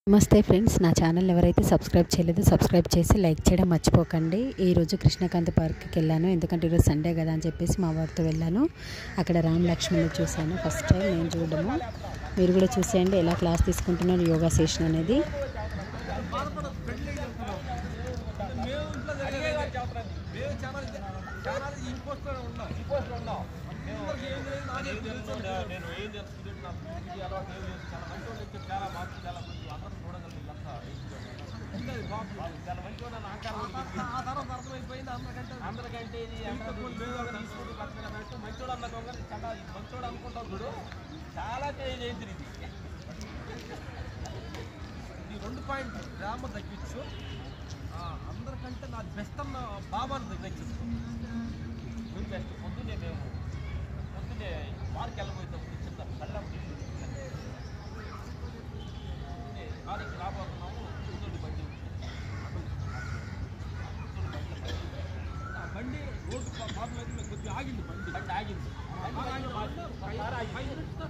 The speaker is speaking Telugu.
నమస్తే ఫ్రెండ్స్ నా ఛానల్ ఎవరైతే సబ్స్క్రైబ్ చేయలేదో సబ్స్క్రైబ్ చేసి లైక్ చేయడం మర్చిపోకండి ఈరోజు కృష్ణకాంత్ పార్క్కి వెళ్ళాను ఎందుకంటే ఈరోజు సండే కదా అని చెప్పేసి మా వారితో వెళ్ళాను అక్కడ రామ్ లక్ష్మణ్ని చూశాను ఫస్ట్ టైం నేను చూడడము మీరు కూడా చూసేయండి ఎలా క్లాస్ తీసుకుంటున్నారు యోగా సెషన్ అనేది నేను ఏం చేస్తుంది నా ఇది అలవాటు ఏం లేదు చాలా మంచి వాళ్ళు వచ్చి చాలా మార్పు చాలా మంచి అందరూ చూడగలిగింది అంతా చాలా మంచి వాళ్ళు ఆ తర్వాత అర్థమైపోయింది అందరికంటే అందరికంటే ఇది తీసుకుంటూ బతకడం మంచోడు అన్న దొంగ చాలా మంచోడు అనుకుంటావు చూడు చాలా చేంజ్ అయింది ఇది ఈ రెండు పాయింట్ గ్రామ తగ్గించు ఆ, అందరికంటే నా బెస్ట్ అన్న బాబాను తగ్గించు నువ్వు బెస్ట్ పొద్దున్నే మేము పొద్దున్నే పార్క్ వెళ్ళబోయేటప్పుడు చిన్న కళ్ళం కారికి రాబోతున్నాము కూతురు బండి ఉంది. కూతురు బండి బండి. ఆ బండి రోడ్డు ప్రాబ్లం అయితే కొద్దిగా ఆగింది బండి బండి ఆగింది బండి ఆగి ఒకసారి ఆగింది.